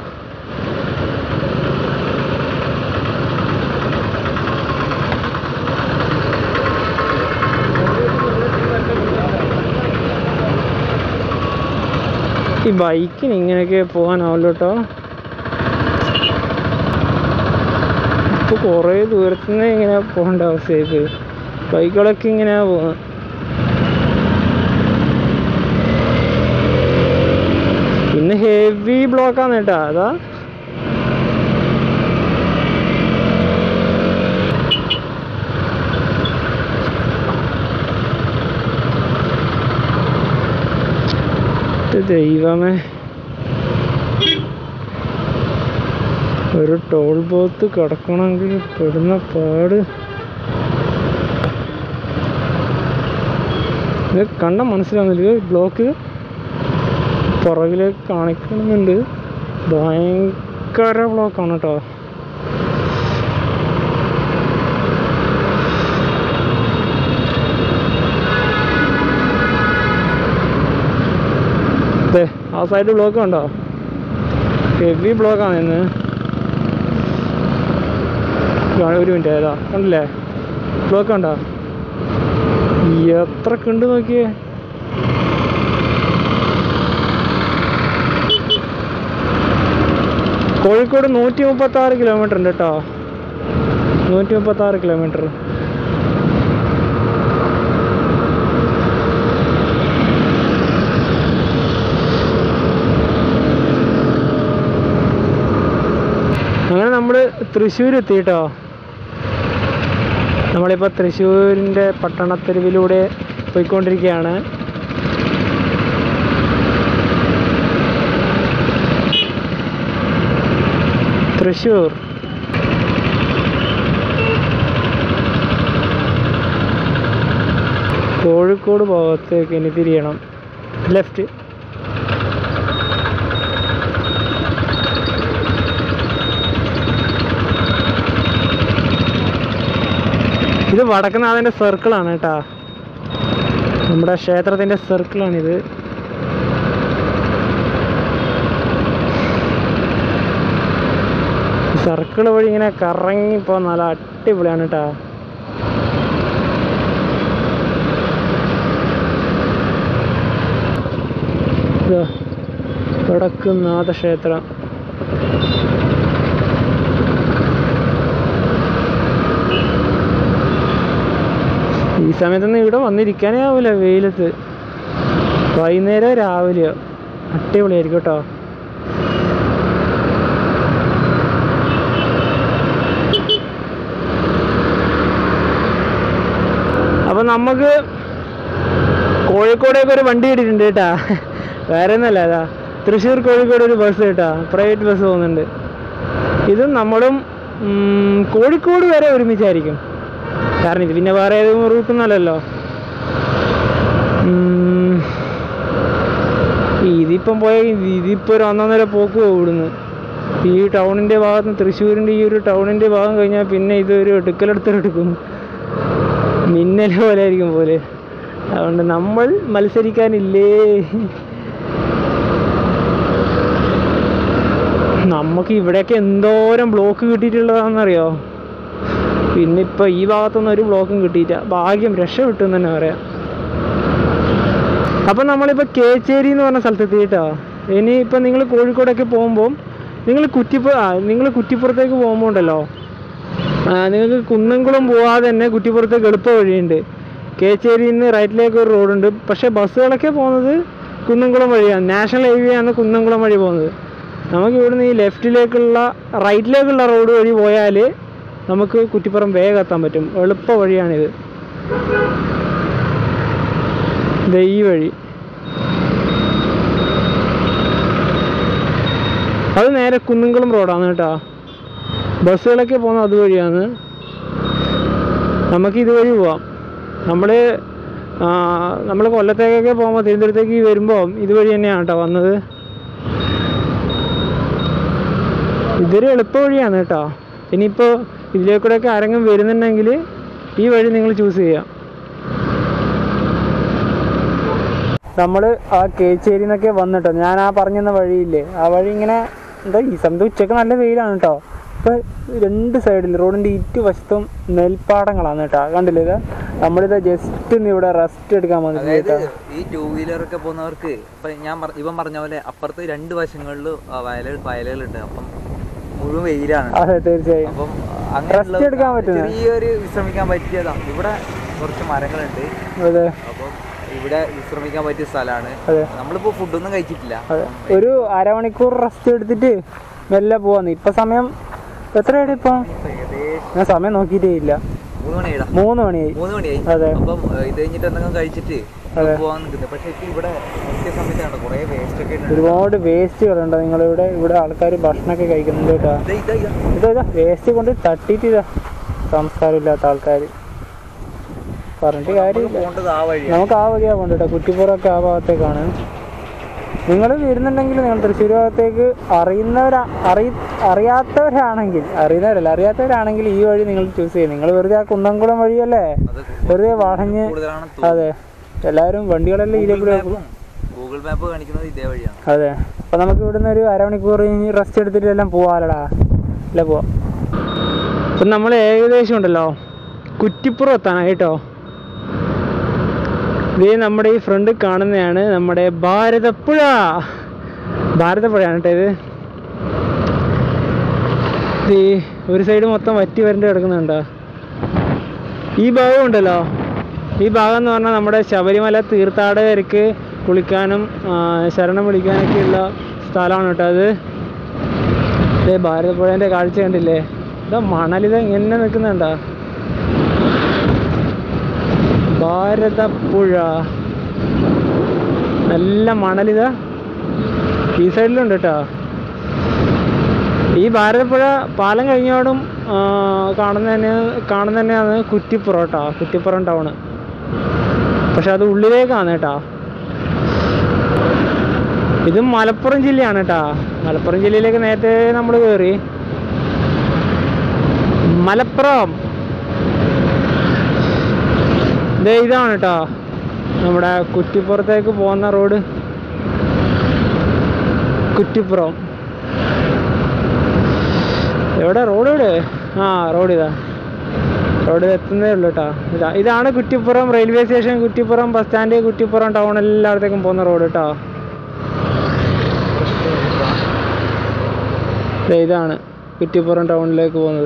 C: ഈ ബൈക്കിന് ഇങ്ങനെയൊക്കെ പോകാനാവല്ലോ കേട്ടോ ഇപ്പോൾ കുറേ ദൂരത്തുനിന്ന് ഇങ്ങനെ പോകേണ്ട അവസ്ഥയായത് ബൈക്കുകളൊക്കെ ഇങ്ങനെ പോകുന്നത് ഇന്ന് ഹെവി ബ്ലോക്കാണ് കേട്ടോ അതാ ഇത് ദൈവമേ ഒരു ടോൾ ബോത്ത് കിടക്കണമെങ്കിൽ പെടുന്ന പാട് ഇത് കണ്ട മനസ്സിലാവുന്നില്ല ഇത് ബ്ലോക്ക് പുറകിലേക്ക് കാണിക്കുന്നുണ്ട് ഭയങ്കര ബ്ലോക്കാണ് കേട്ടോ ദേ, ആ സൈഡ് ബ്ലോക്ക് ഉണ്ടോ ഹെവി ബ്ലോക്കാണ് ഇന്ന് ആ, ഒരു മിനിറ്റ് ഏതാ കണ്ടില്ലേ ബ്ലോക്ക് ഉണ്ടോ എത്രക്ക് ഉണ്ട് നോക്കിയേ കോഴിക്കോട് നൂറ്റി മുപ്പത്തി ആറ് കിലോമീറ്റർ ഉണ്ട് കേട്ടോ നൂറ്റി മുപ്പത്തി ആറ് കിലോമീറ്റർ അങ്ങനെ നമ്മൾ തൃശ്ശൂർ എത്തി കേട്ടോ നമ്മളിപ്പോൾ തൃശ്ശൂരിൻ്റെ പട്ടണത്തെരുവിലൂടെ പോയിക്കൊണ്ടിരിക്കുകയാണ് തൃശ്ശൂർ കോഴിക്കോട് ഭാഗത്തേക്ക് ഇനി തിരിയണം ലെഫ്റ്റ് ഇത് വടക്കനാഥൻ്റെ സർക്കിളാണ് കേട്ടാ നമ്മുടെ ക്ഷേത്രത്തിൻ്റെ സർക്കിളാണിത് സർക്കിൾ വഴി ഇങ്ങനെ കറങ്ങിപ്പോ നല്ല അടിപൊളിയാണ് കേട്ടാ ഇതാ, വടക്കുംനാഥ ക്ഷേത്രം ഈ സമയത്തൊന്നും ഇവിടെ വന്നിരിക്കാനേ ആവില്ല വെയിലത്ത് വൈകുന്നേരം രാവിലെയോ അടിപൊളിയായിരിക്കും കേട്ടോ അപ്പൊ നമുക്ക് കോഴിക്കോടേക്ക് ഒരു വണ്ടി കിട്ടിയിട്ടുണ്ട് കേട്ടാ വേറെ ഒന്നല്ല അതാ തൃശ്ശൂർ കോഴിക്കോട് ഒരു ബസ് കേട്ടാ പ്രൈവറ്റ് ബസ് പോകുന്നുണ്ട് ഇതും നമ്മളും ഉം, കോഴിക്കോട് വരെ ഒരുമിച്ചായിരിക്കും കാരണം ഇത് പിന്നെ വേറെ ഏതെങ്കിലും റൂട്ടൊന്നല്ലല്ലോ ഉം, ഇതിപ്പം പോയ ഇതിപ്പോൾ ഒരു ഒന്നൊന്നര പോക്ക് പോകും ഇവിടുന്ന് ഈ ടൗണിൻ്റെ ഭാഗത്ത് നിന്ന് തൃശ്ശൂരിൻ്റെ ഈ ഒരു ടൗണിൻ്റെ ഭാഗം കഴിഞ്ഞാൽ പിന്നെ ഇതൊരു എടുക്കലെടുത്തെടുക്കും മിന്നൽ പോലെ ആയിരിക്കും പോലെ അതുകൊണ്ട് നമ്മൾ മത്സരിക്കാനില്ലേ നമുക്ക് ഇവിടെയൊക്കെ എന്തോരം ബ്ലോക്ക് കിട്ടിയിട്ടുള്ളതാണെന്നറിയോ പിന്നെ ഇപ്പോൾ ഈ ഭാഗത്തൊന്നും ഒരു ബ്ലോക്കും കിട്ടിയില്ല ഭാഗ്യം രക്ഷപ്പെട്ടു എന്ന് തന്നെ പറയാം അപ്പം നമ്മളിപ്പോൾ കേച്ചേരി എന്ന് പറഞ്ഞ സ്ഥലത്ത് എത്തിയിട്ടോ ഇനി ഇപ്പം നിങ്ങൾ കോഴിക്കോടൊക്കെ പോകുമ്പോൾ നിങ്ങൾ കുറ്റിപ്പുറ ആ നിങ്ങൾ കുറ്റിപ്പുറത്തേക്ക് പോകുമ്പോൾ ഉണ്ടല്ലോ ആ, നിങ്ങൾക്ക് കുന്നംകുളം പോവാതെ തന്നെ കുറ്റിപ്പുറത്തേക്ക് എളുപ്പ വഴിയുണ്ട് കേച്ചേരിയിൽ നിന്ന് റൈറ്റിലേക്ക് ഒരു റോഡുണ്ട് പക്ഷേ ബസ്സുകളൊക്കെ പോകുന്നത് കുന്നംകുളം വഴിയാണ് നാഷണൽ ഹൈവേ ആണ് കുന്നംകുളം വഴി പോകുന്നത് നമുക്ക് ഇവിടുന്ന് ഈ ലെഫ്റ്റിലേക്കുള്ള റൈറ്റിലേക്കുള്ള റോഡ് വഴി പോയാൽ നമുക്ക് കുറ്റിപ്പുറം വേഗം എത്താൻ പറ്റും എളുപ്പ വഴിയാണിത് ദേ ഈ വഴി അത് നേരെ കുന്നംകുളം റോഡാണ് കേട്ടോ ബസ്സുകളൊക്കെ പോകുന്നത് അതുവഴിയാണ് നമുക്ക് ഇതുവഴി പോവാം നമ്മൾ നമ്മൾ കൊല്ലത്തേക്കൊക്കെ പോകുമ്പോൾ തിരുവനന്തപുരത്തേക്ക് വരുമ്പോൾ ഇതുവഴി തന്നെയാണ് കേട്ടോ വന്നത് ഇതൊരു എളുപ്പ വഴിയാണ് കേട്ടോ ഇനിയിപ്പോൾ ഇതിലേക്കൂടെയൊക്കെ ആരെങ്കിലും വരുന്നുണ്ടെങ്കിൽ ഈ വഴി നിങ്ങൾ ചൂസ് ചെയ്യാം നമ്മൾ ആ കേച്ചേരി നിന്നൊക്കെ വന്നിട്ടോ ഞാൻ ആ പറഞ്ഞെന്ന വഴിയില്ലേ ആ വഴി ഇങ്ങനെ എന്താ ഈ സമയത്ത് ഉച്ചക്ക് നല്ല വെയിലാണ് കേട്ടോ ഇപ്പം രണ്ട് സൈഡിൽ റോഡിൻ്റെ ഇരുവശത്തും നെൽപ്പാടങ്ങളാണ് കേട്ടോ കണ്ടില്ലേ ഇത് നമ്മളിത് ജസ്റ്റ് ഒന്ന് ഇവിടെ റെസ്റ്റ് എടുക്കാൻ വന്നിട്ട്
B: അതായത്
C: കേട്ടോ
B: ഈ ടൂ വീലർ ഒക്കെ പോകുന്നവർക്ക് ഇപ്പൊ ഞാൻ പറ- ഇവൻ പറഞ്ഞ പോലെ അപ്പുറത്ത് രണ്ട് വശങ്ങളിലും വയലുകൾ വയലുകളുണ്ട് അപ്പം മുഴുവൻ വെയിലാണ്
C: അതെ തീർച്ചയായും
B: അപ്പം
C: Rest എടുക്കാൻ പറ്റുന്ന.
B: ചെറിയൊരു വിശ്രമിക്കാൻ പറ്റിയതാ ഇവിടെ കുറച്ച് മരങ്ങളുണ്ട്
C: അതെ
B: അപ്പം ഇവിടെ വിശ്രമിക്കാൻ പറ്റിയ സ്ഥലമാണ്
C: അതെ
B: നമ്മളിപ്പോ ഫുഡൊന്നും കഴിച്ചിട്ടില്ല
C: അതെ ഒരു അരമണിക്കൂർ റെസ്റ്റ് എടുത്തിട്ട് മെല്ലെ പോവാന്ന് ഇപ്പൊ സമയം എത്രയാണ് ഇപ്പം
B: ഏകദേശം
C: ഞാൻ സമയം നോക്കിയിട്ടേ ഇല്ല
B: മൂന്ന് മണിയായിടാ
C: മൂന്ന് മണിയായി
B: മൂന്ന് മണിയായി
C: അതെ.
B: അപ്പം ഏഹ്, ഇത് കഴിഞ്ഞിട്ട് എന്തെങ്കിലും കഴിച്ചിട്ട്
C: അതെ.
B: പോവാൻ നിൽക്കുന്നത് പക്ഷെ ഇപ്പൊ ഇവിടെ നോക്കിയ സമയത്താണ് കുറെ വേസ്റ്റ് ഒക്കെ ഉണ്ട്
C: ഒരുപാട് വേസ്റ്റുകളുണ്ട് നിങ്ങളിവിടെ ഇവിടെ ആൾക്കാർ ഭക്ഷണമൊക്കെ കഴിക്കുന്നുണ്ട് കേട്ടോ
B: ഇതാ, ഇതാ, ഇതാ.
C: ഇതാ ഇതാ വേസ്റ്റ് കൊണ്ട് തട്ടിയിട്ട് ഇതാ സംസ്കാരമില്ലാത്ത ആൾക്കാർ പറഞ്ഞിട്ട്
B: നമ്മള്
C: കാര്യമില്ല
B: പോകേണ്ടത് ആ വഴിയാണ്
C: നമുക്ക് ആ വഴിയാ പോകണ്ട കേട്ടോ കുറ്റിപ്പുറമൊക്കെ ആ ഭാഗത്തേക്കാണ് നിങ്ങൾ വരുന്നുണ്ടെങ്കിൽ നിങ്ങൾ തൃശ്ശൂർ ഭാഗത്തേക്ക് അറിയുന്നവരാ അറി അറിയാത്തവരാണെങ്കിൽ അറിയുന്നവരല്ല അറിയാത്തവരാണെങ്കിൽ ഈ വഴി നിങ്ങൾ ചൂസ് ചെയ്യും നിങ്ങൾ വെറുതെ ആ കുന്നംകുളം വഴിയല്ലേ
B: അത്
C: വെറുതെ വളഞ്ഞ്
B: കൂടുതലാണ്
C: അതെ എല്ലാവരും വണ്ടികളെല്ലാം ഇതിലെ കൂടെ
B: ഗൂഗിൾ മാപ്പ് കാണിക്കുന്നത് ഇതേ വഴിയാണ്
C: അതെ അപ്പൊ നമുക്ക് ഇവിടുന്ന് ഒരു അരമണിക്കൂർ കഴിഞ്ഞ് റെസ്റ്റ് എടുത്തിട്ട് എല്ലാം പോവാലടാ അല്ല പോവാം ഇപ്പം നമ്മൾ ഏകദേശം ഉണ്ടല്ലോ കുറ്റിപ്പുറം എത്താനായി കേട്ടോ ഇത് നമ്മുടെ ഈ ഫ്രണ്ട് കാണുന്നതാണ് നമ്മുടെ ഭാരതപ്പുഴ ഭാരതപ്പുഴയാണ് കേട്ടോ ഇത് ഇത് ഈ ഒരു സൈഡ് മൊത്തം വറ്റി വരണ്ട് കിടക്കുന്നുണ്ടോ ഈ ഭാഗം ഉണ്ടല്ലോ ഈ ഭാഗം എന്ന് പറഞ്ഞാൽ നമ്മുടെ ശബരിമല തീർത്ഥാടകർക്ക് കുളിക്കാനും ആ, ശരണം വിളിക്കാനൊക്കെയുള്ള സ്ഥലമാണ് കേട്ടോ അത് ഇതേ ഭാരതപ്പുഴേൻ്റെ കാഴ്ച കണ്ടില്ലേ ഇതാ മണലിത് ഇങ്ങനെ നിൽക്കുന്നുണ്ടോ ഭാരതപ്പുഴ നല്ല മണലിതാ ഈ സൈഡിലുണ്ട് കേട്ടോ ഈ ഭാരതപ്പുഴ പാലം കഴിഞ്ഞോടും ആ, കാണുന്ന തന്നെ കാണുന്ന തന്നെയാണ് കുറ്റിപ്പുറം കേട്ടോ കുറ്റിപ്പുറം ടൗണ് പക്ഷെ അത് ഉള്ളിലേക്കാണ് കേട്ടോ ഇത് മലപ്പുറം ജില്ലയാണ് കേട്ടോ മലപ്പുറം ജില്ലയിലേക്ക് നേരത്തെ നമ്മൾ കയറി മലപ്പുറം ദേ ഇതാണ് കേട്ടോ നമ്മുടെ കുറ്റിപ്പുറത്തേക്ക് പോകുന്ന റോഡ് കുറ്റിപ്പുറം എവിടെ റോഡ് എവിടെ ആ റോഡ് ഇതാ റോഡ് എത്തുന്നേ ഉള്ളൂ കേട്ടോ ഇതാ ഇതാണ് Kuttippuram railway station Kuttippuram bus stand Kuttippuram town എല്ലായിടത്തേക്കും പോകുന്ന റോഡ് കേട്ടോ ദേ ഇതാണ് കുറ്റിപ്പുറം ടൗണിലേക്ക് പോകുന്നത്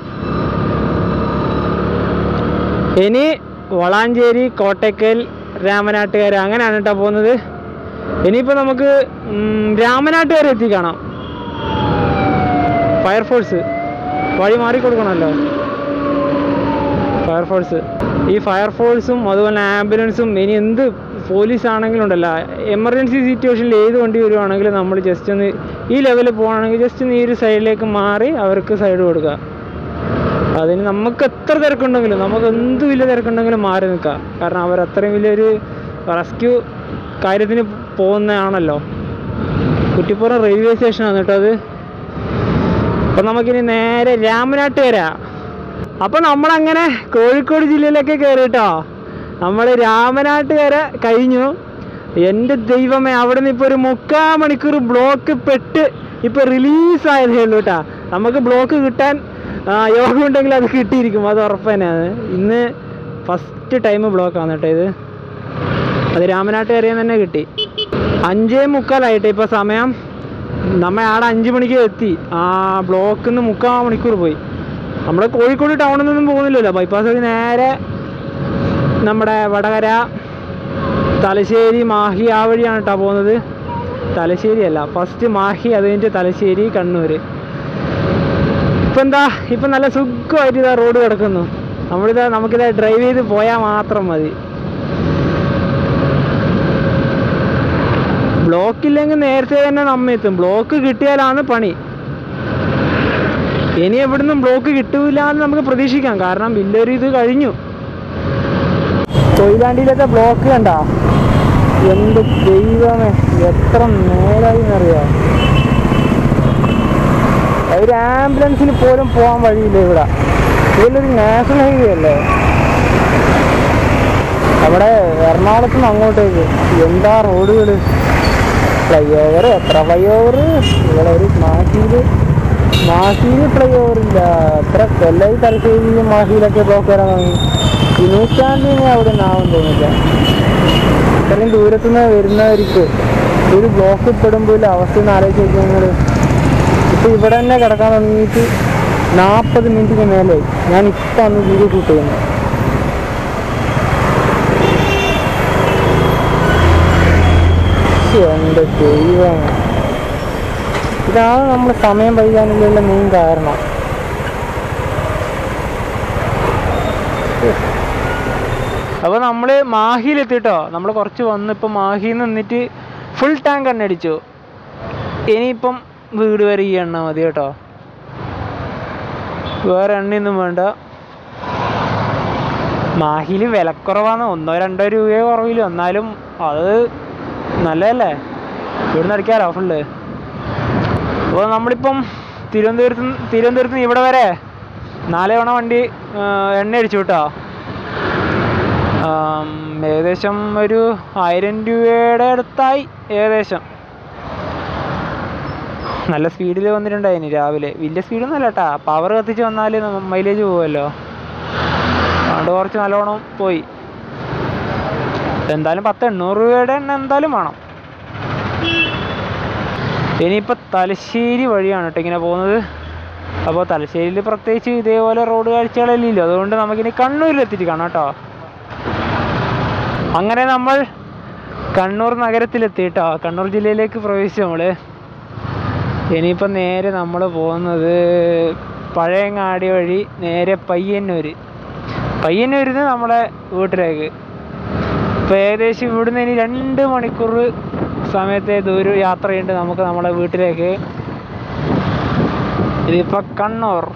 C: ഇനി വളാഞ്ചേരി കോട്ടയ്ക്കൽ രാമനാട്ടുകര അങ്ങനെയാണ് കേട്ടോ പോകുന്നത് ഇനിയിപ്പോൾ നമുക്ക് ഉം, രാമനാട്ടുകര എത്തിക്കാണാം ഫയർഫോഴ്സ് വഴി മാറി കൊടുക്കണമല്ലോ ഫയർഫോഴ്സ് ഈ ഫയർഫോഴ്സും അതുപോലെ ആംബുലൻസും ഇനി എന്ത് പോലീസ് ആണെങ്കിലും ഉണ്ടല്ലോ എമർജൻസി സിറ്റുവേഷനിൽ ഏത് വണ്ടി വരുവാണെങ്കിലും നമ്മൾ ജസ്റ്റ് ഒന്ന് ഈ ലെവലിൽ പോകുകയാണെങ്കിൽ ജസ്റ്റ് ഒന്ന് ഈ ഒരു സൈഡിലേക്ക് മാറി അവർക്ക് സൈഡ് കൊടുക്കുക അതിന് നമുക്ക് എത്ര തിരക്കുണ്ടെങ്കിലും നമുക്ക് എന്ത് വലിയ തിരക്കുണ്ടെങ്കിലും മാറി നിൽക്കാം കാരണം അവർ അത്രയും വലിയൊരു റെസ്ക്യൂ കാര്യത്തിന് പോകുന്നതാണല്ലോ കുറ്റിപ്പുറം റെയിൽവേ സ്റ്റേഷനാണ് കേട്ടോ അത് അപ്പം നമുക്കിനി നേരെ രാമനാട്ടുകര അപ്പം നമ്മളങ്ങനെ കോഴിക്കോട് ജില്ലയിലൊക്കെ കയറിട്ടോ നമ്മൾ രാമനാട്ടുകര കഴിഞ്ഞു എൻ്റെ ദൈവമേ അവിടെ നിന്ന് ഇപ്പോൾ ഒരു മുക്കാൽ മണിക്കൂർ ബ്ലോക്ക് പെട്ട് ഇപ്പോൾ റിലീസായതേ ഉള്ളൂ കേട്ടോ നമുക്ക് ബ്ലോക്ക് കിട്ടാൻ ആ, യോഗമുണ്ടെങ്കിൽ അത് കിട്ടിയിരിക്കും അത് ഉറപ്പ് തന്നെയാണ് ഇന്ന് ഫസ്റ്റ് ടൈം ബ്ലോക്കാണ് കേട്ടോ ഇത് അത് രാമനാട്ടുകരയിൽ തന്നെ കിട്ടി അഞ്ചേ മുക്കാലായിട്ട് ഇപ്പോൾ സമയം നമ്മ ആടെ അഞ്ച് മണിക്ക് എത്തി ആ ബ്ലോക്കിൽ നിന്ന് മുക്കാൽ മണിക്കൂർ പോയി നമ്മൾ കോഴിക്കോട് ടൗണിൽ നിന്നും പോകുന്നില്ലല്ലോ ബൈപ്പാസ് വഴി നേരെ നമ്മുടെ വടകര തലശ്ശേരി മാഹി ആ വഴിയാണ് കേട്ടോ പോകുന്നത് തലശ്ശേരി അല്ല ഫസ്റ്റ് മാഹി അത് കഴിഞ്ഞിട്ട് തലശ്ശേരി കണ്ണൂർ ഇപ്പം എന്താ ഇപ്പം നല്ല സുഖമായിട്ട് ഇതാ റോഡ് കിടക്കുന്നു നമ്മളിതാ നമുക്കിതാ ഡ്രൈവ് ചെയ്ത് പോയാൽ മാത്രം മതി ബ്ലോക്ക് ഇല്ലെങ്കിൽ നേരത്തെ തന്നെ നമ്മ എത്തും ബ്ലോക്ക് കിട്ടിയാലാണ് പണി ഇനി എവിടുന്നും ബ്ലോക്ക് കിട്ടൂല എന്ന് നമുക്ക് പ്രതീക്ഷിക്കാം കാരണം വലിയൊരു ഇത് കഴിഞ്ഞു കൊയിലാണ്ടിയിലത്തെ ബ്ലോക്ക് കണ്ട എന്ത് ദൈവമേ എത്ര നേരായി എന്നറിയാം ഒരു ആംബുലൻസിന് പോലും പോകാൻ വഴിയില്ല ഇവിടെ ഇതിലൊരു നാഷണൽ ഹൈവേ അല്ലേ അവിടെ എറണാകുളത്ത് നിന്ന് അങ്ങോട്ടേക്ക് എന്താ റോഡുകൾ ഫ്ലൈ ഓവർ എത്ര ഫ്ലൈ ഓവർ ഇവിടെ ഒരു മാഹിയിൽ മാഹിയിൽ ഫ്ലൈ ഓവർ ഇല്ല എത്ര കൊല്ലായി തലശ്ശേരിയിലും മാഹിയിലൊക്കെ ബ്ലോക്ക് വരാൻ തുടങ്ങി ഈ നൂറ്റാണ്ടിന് അവിടെ നിന്നാവും തോന്നില്ല ഇത്രയും ദൂരത്തുനിന്ന് വരുന്നവർക്ക് ഒരു ബ്ലോക്ക് പെടുമ്പോൾ അവസ്ഥ ഒന്ന് ആലോചിച്ച് നോക്കിയാൽ നിങ്ങൾ ഇപ്പം ഇവിടെ തന്നെ കിടക്കാൻ തുടങ്ങിയിട്ട് നാൽപ്പത് മിനിറ്റിന് മേലെയായി ഞാൻ ഇപ്പം അന്ന് വീഡിയോ ഷൂട്ട് ചെയ്യുന്നു എൻ്റെ ദൈവം ഇതാണ് നമ്മൾ സമയം വൈകാനുള്ള മെയിൻ കാരണം അപ്പോൾ നമ്മൾ മാഹിയിലെത്തിട്ടോ നമ്മൾ കുറച്ച് വന്ന് ഇപ്പം മാഹിയിൽ നിന്നിട്ട് ഫുൾ ടാങ്ക് എണ്ണ അടിച്ചു ഇനിയിപ്പം വീട് വരെ ഈ എണ്ണ മതി കേട്ടോ വേറെ എണ്ണയൊന്നും വേണ്ട മാഹിയിൽ വിലക്കുറവാണ് ഒന്നോ രണ്ടോ രൂപയോ കുറവില്ല എന്നാലും അത് നല്ലതല്ലേ ഇവിടുന്ന് അടിക്കാലോ ഫുള്ള് അപ്പോൾ നമ്മളിപ്പം തിരുവനന്തപുരത്ത് നിന്ന് തിരുവനന്തപുരത്ത് നിന്ന് ഇവിടെ വരെ നാല് തവണ വണ്ടി ആ, എണ്ണ അടിച്ചു കേട്ടോ ആം, ഏകദേശം ഒരു ആയിരം രൂപയുടെ അടുത്തായി ഏകദേശം നല്ല സ്പീഡിൽ വന്നിട്ടുണ്ടായിന് രാവിലെ വലിയ സ്പീഡൊന്നും അല്ല കേട്ടാ പവർ കത്തിച്ച് വന്നാൽ മൈലേജ് പോകുമല്ലോ അതുകൊണ്ട് കുറച്ച് നല്ലോണം പോയി എന്തായാലും പത്ത് എണ്ണൂറ് രൂപയുടെ എണ്ണ എന്തായാലും വേണം ഇനിയിപ്പോൾ തലശ്ശേരി വഴിയാണ് കേട്ടോ ഇങ്ങനെ പോകുന്നത് അപ്പോൾ തലശ്ശേരിയിൽ പ്രത്യേകിച്ച് ഇതേപോലെ റോഡ് കാഴ്ചകളില്ലല്ലോ അതുകൊണ്ട് നമുക്കിനി കണ്ണൂരിലെത്തിയിട്ട് കാണാം കേട്ടോ അങ്ങനെ നമ്മൾ കണ്ണൂർ നഗരത്തിലെത്തി കേട്ടോ കണ്ണൂർ ജില്ലയിലേക്ക് പ്രവേശിച്ചു നമ്മൾ ഇനിയിപ്പം നേരെ നമ്മൾ പോകുന്നത് പഴയങ്ങാടി വഴി നേരെ പയ്യന്നൂർ പയ്യന്നൂരിൽ നിന്ന് നമ്മളെ വീട്ടിലേക്ക് ഇപ്പോൾ ഏകദേശം ഇവിടുന്ന് ഇനി രണ്ട് മണിക്കൂർ സമയത്തെ ദൂര യാത്രയുണ്ട് നമുക്ക് നമ്മളെ വീട്ടിലേക്ക് ഇതിപ്പോൾ കണ്ണൂർ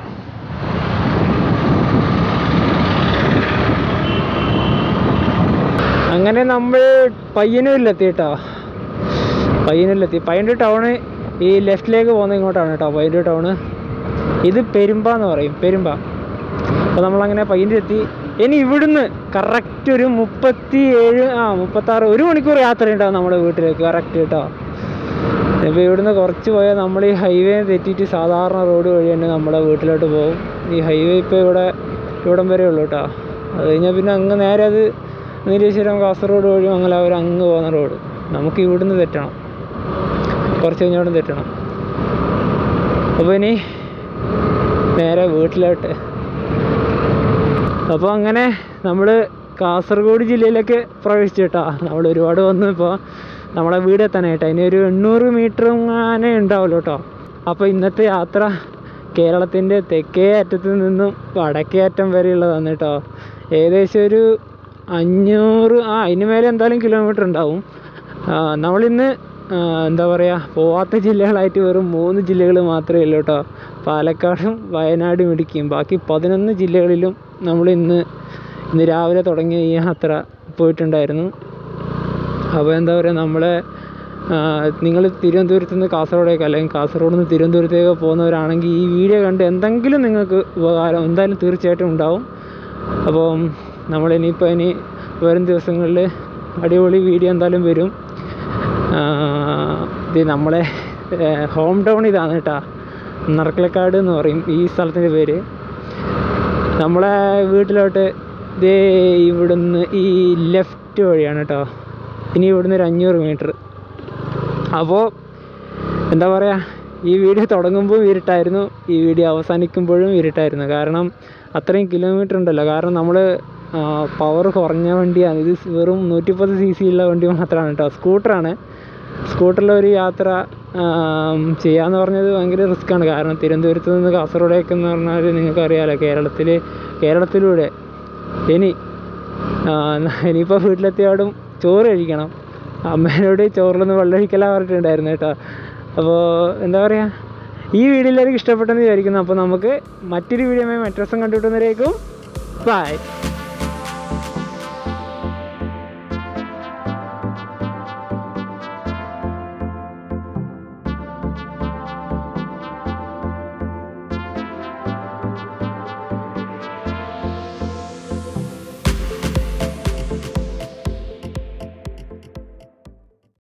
C: അങ്ങനെ നമ്മൾ പയ്യന്നൂരിലെത്തി കേട്ടോ പയ്യന്നൂരിലെത്തി പയ്യന്നൂർ ടൗണ് ഈ ലെഫ്റ്റിലേക്ക് പോകുന്ന ഇങ്ങോട്ടാണ് കേട്ടോ പയ്യന്നൂർ ടൗണ് ഇത് പെരുമ്പ എന്ന് പറയും പെരുമ്പ അപ്പോൾ നമ്മളങ്ങനെ പയ്യന്നൂരെത്തി ഇനി ഇവിടുന്ന് കറക്റ്റ് ഒരു മുപ്പത്തി ഏഴ് ആ മുപ്പത്താറ് ഒരു മണിക്കൂർ യാത്ര ഉണ്ടാവും നമ്മുടെ വീട്ടിലേക്ക് കറക്റ്റ് കേട്ടോ ഇപ്പോൾ ഇവിടുന്ന് കുറച്ച് പോയാൽ നമ്മൾ ഈ ഹൈവേ തെറ്റിയിട്ട് സാധാരണ റോഡ് വഴി തന്നെ നമ്മുടെ വീട്ടിലോട്ട് പോകും ഈ ഹൈവേ ഇപ്പോൾ ഇവിടെ ഇവിടം വരെ ഉള്ളൂ കേട്ടോ അത് കഴിഞ്ഞാൽ പിന്നെ അങ്ങ് നേരെ അത് നീലേശ്വരം കാസർഗോഡ് വഴി മംഗലാപുരം അങ്ങ് പോകുന്ന റോഡ് നമുക്ക് ഇവിടുന്ന് തെറ്റണം കുറച്ച് കഴിഞ്ഞോടും തെറ്റണം അപ്പോൾ ഇനി നേരെ വീട്ടിലോട്ട് അപ്പോൾ അങ്ങനെ നമ്മൾ കാസർഗോഡ് ജില്ലയിലേക്ക് പ്രവേശിച്ചു കേട്ടോ നമ്മൾ ഒരുപാട് വന്നു ഇപ്പോൾ നമ്മളെ വീട് എത്താനായിട്ട് അതിന് ഒരു എണ്ണൂറ് മീറ്റർ അങ്ങനെ ഉണ്ടാവുമല്ലോ കേട്ടോ അപ്പോൾ ഇന്നത്തെ യാത്ര കേരളത്തിൻ്റെ തെക്കേ അറ്റത്ത് നിന്നും വടക്കേ അറ്റം വരെയുള്ളതാണ് കേട്ടോ ഏകദേശം ഒരു അഞ്ഞൂറ് ആ അതിന് മേലെ എന്തായാലും കിലോമീറ്റർ ഉണ്ടാവും ആ, നമ്മളിന്ന് ആ, എന്താ പറയുക പോവാത്ത ജില്ലകളായിട്ട് വെറും മൂന്ന് ജില്ലകൾ മാത്രമേ ഉള്ളൂ കേട്ടോ പാലക്കാടും വയനാടും ഇടുക്കിയും ബാക്കി പതിനൊന്ന് ജില്ലകളിലും നമ്മൾ ഇന്ന് ഇന്ന് രാവിലെ തുടങ്ങിയ ഈ യാത്ര പോയിട്ടുണ്ടായിരുന്നു അപ്പോൾ എന്താ പറയുക നമ്മളെ നിങ്ങൾ തിരുവനന്തപുരത്ത് നിന്ന് കാസർഗോഡേക്ക് അല്ലെങ്കിൽ കാസർഗോഡ് നിന്ന് തിരുവനന്തപുരത്തേക്ക് പോകുന്നവരാണെങ്കിൽ ഈ വീഡിയോ കണ്ട് എന്തെങ്കിലും നിങ്ങൾക്ക് ഉപകാരം എന്തായാലും തീർച്ചയായിട്ടും ഉണ്ടാവും അപ്പം നമ്മളിനിയിപ്പോൾ ഇനി വരും ദിവസങ്ങളിൽ അടിപൊളി വീഡിയോ എന്തായാലും വരും ആ, ഇത് നമ്മളെ ഹോം ടൗൺ ഇതാണ് കേട്ടോ നറക്കലക്കാട് എന്ന് പറയും ഈ സ്ഥലത്തിൻ്റെ പേര് നമ്മളെ വീട്ടിലോട്ട് ദേ ഇവിടുന്ന് ഈ ലെഫ്റ്റ് വഴിയാണ് കേട്ടോ ഇനി ഇവിടുന്ന് ഒരു അഞ്ഞൂറ് മീറ്റർ അപ്പോൾ എന്താ പറയുക ഈ വീഡിയോ തുടങ്ങുമ്പോൾ ഇരുട്ടായിരുന്നു ഈ വീഡിയോ അവസാനിക്കുമ്പോഴും ഇരുട്ടായിരുന്നു കാരണം അത്രയും കിലോമീറ്റർ ഉണ്ടല്ലോ കാരണം നമ്മൾ പവർ കുറഞ്ഞ വണ്ടിയാണ് ഇത് വെറും നൂറ്റിപ്പത്ത് സി സി ഉള്ള വണ്ടി മാത്രമാണ് കേട്ടോ സ്കൂട്ടറാണ് സ്കൂട്ടറിൽ ഒരു യാത്ര ആം, ചെയ്യാന്ന് പറഞ്ഞത് ഭയങ്കര റിസ്ക്കാണ് കാരണം തിരുവനന്തപുരത്ത് നിന്ന് കാസർഗോഡേക്ക് എന്ന് പറഞ്ഞാൽ നിങ്ങൾക്ക് അറിയാമല്ലോ കേരളത്തിൽ കേരളത്തിലൂടെ ഇനി ആ, ഇനിയിപ്പോൾ വീട്ടിലെത്തിയാടും ചോറ് കഴിക്കണം അമ്മേനോട് ചോറിലൊന്ന് വെള്ളം ഒഴിക്കലാ പറഞ്ഞിട്ടുണ്ടായിരുന്നു കേട്ടോ അപ്പോൾ എന്താ പറയുക ഈ വീഡിയോ എല്ലാവർക്കും ഇഷ്ടപ്പെട്ടെന്ന് വിചാരിക്കുന്നു അപ്പോൾ നമുക്ക് മറ്റൊരു വീഡിയോ മറ്റൊരു ദിവസം കണ്ടുകിട്ടുന്നവരേക്കും ബൈ